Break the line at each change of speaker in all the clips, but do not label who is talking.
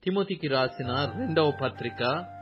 తిమోతికి రాసిన రెండవ పత్రిక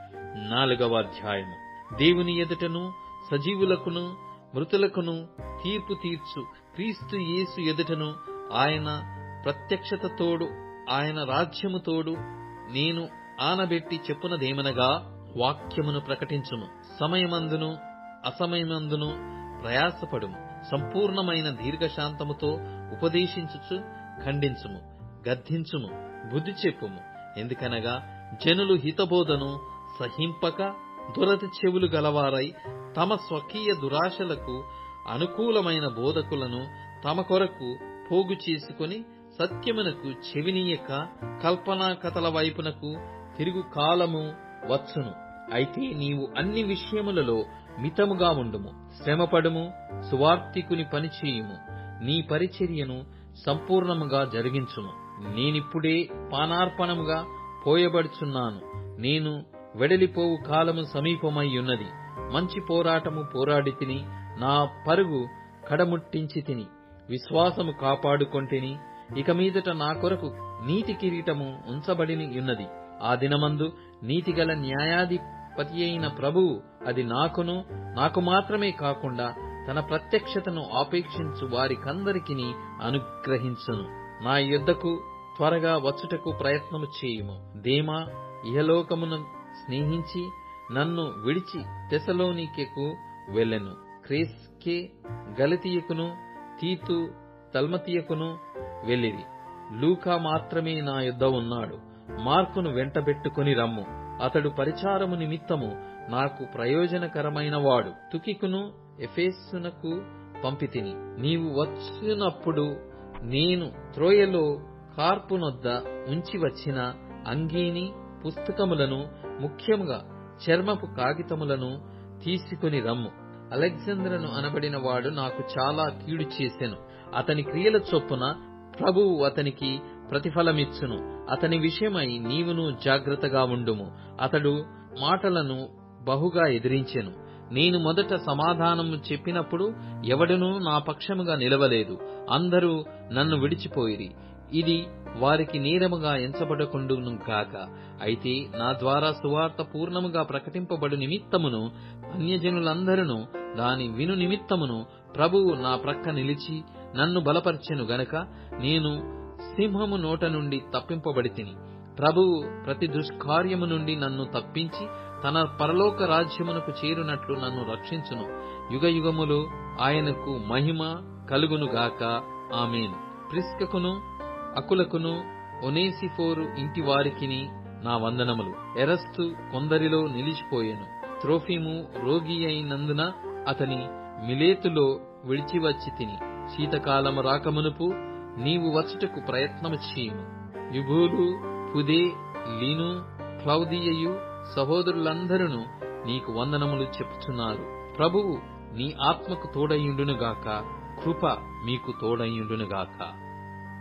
నాలుగవ అధ్యాయము దేవుని ఎదుటను సజీవులకును మృతులకును తీర్పు తీర్చు క్రీస్తు యేసు ఎదుటను ఆయన ప్రత్యక్షత తోడు ఆయన రాజ్యము తోడు నేను ఆనబెట్టి చెప్పునదేమనగా వాక్యమును ప్రకటించుము సమయమందును అసమయమందును ప్రయాసపడుము సంపూర్ణమైన దీర్ఘశాంతముతో ఉపదేశించుచు ఖండించుము గద్దించుము బుద్ధి చెప్పుము ఎందుకనగా జనులు హితబోధను సహింపక దురతి చెవులు గలవారై తమ స్వకీయ దురాశలకు అనుకూలమైన బోధకులను తమ కొరకు పోగు చేసుకుని సత్యమునకు చెవినీయక కల్పనా కథల వైపునకు తిరుగు కాలము వచ్చును అయితే నీవు అన్ని విషయములలో మితముగా ఉండుము శ్రమపడుము సువార్తికుని పనిచేయుము నీ పరిచర్యను సంపూర్ణముగా జరిగించుము నేనిప్పుడే పానార్పణముగా పోయబడుచున్నాను నేను వెడలిపోవు కాలము సమీపమై ఉన్నది మంచి పోరాటము పోరాడి తిని నా పరుగు కడముట్టించి తిని విశ్వాసము కాపాడుకొంటిని ఇక మీదట నా కొరకు నీతి కిరీటము ఉంచబడిని ఉన్నది ఆ దినమందు నీతిగల న్యాయాధిపతి అయిన ప్రభువు అది నాకును నాకు మాత్రమే కాకుండా తన ప్రత్యక్షతను ఆపేక్షించు వారికందరికిని అనుగ్రహించును నా యుద్ధకు త్వరగా వచ్చుటకు ప్రయత్నము చేయుము దేమా ఇహలోకమును స్నేహించి నన్ను విడిచి తెసలోనికెకు వెళ్ళెను క్రేస్కే గలతీయకును తీతు తల్మతీయకును వెళ్ళిరి లూకా మాత్రమే నా యుద్ధ ఉన్నాడు మార్కును వెంటబెట్టుకుని రమ్ము అతడు పరిచారము నిమిత్తము నాకు ప్రయోజనకరమైన వాడు తుకికును ఎఫేసునకు పంపితిని నీవు వచ్చినప్పుడు నేను త్రోయలో కార్పునొద్ద ఉంచి వచ్చిన అంగీని పుస్తకములను ముఖ్యముగా చర్మపు కాగితములను తీసుకుని రమ్ము అలెగ్జాంద్రను అనబడిన వాడు నాకు చాలా కీడు చేసెను అతని క్రియల చొప్పున ప్రభువు అతనికి ప్రతిఫలమిచ్చును అతని విషయమై నీవును జాగ్రత్తగా ఉండుము అతడు మాటలను బహుగా ఎదిరించెను నేను మొదట సమాధానము చెప్పినప్పుడు ఎవడునూ నా పక్షముగా నిలవలేదు అందరూ నన్ను విడిచిపోయిరి ఇది వారికి నేరముగా ఎంచబడకుండును గాక అయితే నా ద్వారా సువార్త పూర్ణముగా ప్రకటింపబడు నిమిత్తమును అన్యజనులందరూ దాని విను నిమిత్తమును ప్రభువు నా ప్రక్క నిలిచి నన్ను బలపర్చెను గనక నేను సింహము నోట నుండి తప్పింపబడి తిని ప్రభువు ప్రతి దుష్కార్యము నుండి నన్ను తప్పించి తన పరలోక రాజ్యమునకు చేరునట్లు నన్ను రక్షించును యుగ యుగములు ఆయనకు మహిమ కలుగునుగాక ఆమెన్ ప్రిస్కకును అకులకును ఒనేసిఫోరు ఇంటి వారికిని నా వందనములు ఎరస్తు కొందరిలో నిలిచిపోయెను త్రోఫిము రోగి అయినందున అతని మిలేతులో విడిచివచ్చి తిని శీతకాలము రాకమునుపు నీవు వచ్చుటకు ప్రయత్నము చేయుము యుభూలు పుదే లీను క్లౌదియయు సహోదరులందరూ నీకు వందనములు చెప్పుచున్నారు ప్రభువు నీ ఆత్మకు తోడయుండునుగాక కృప మీకు తోడయుండునుగాక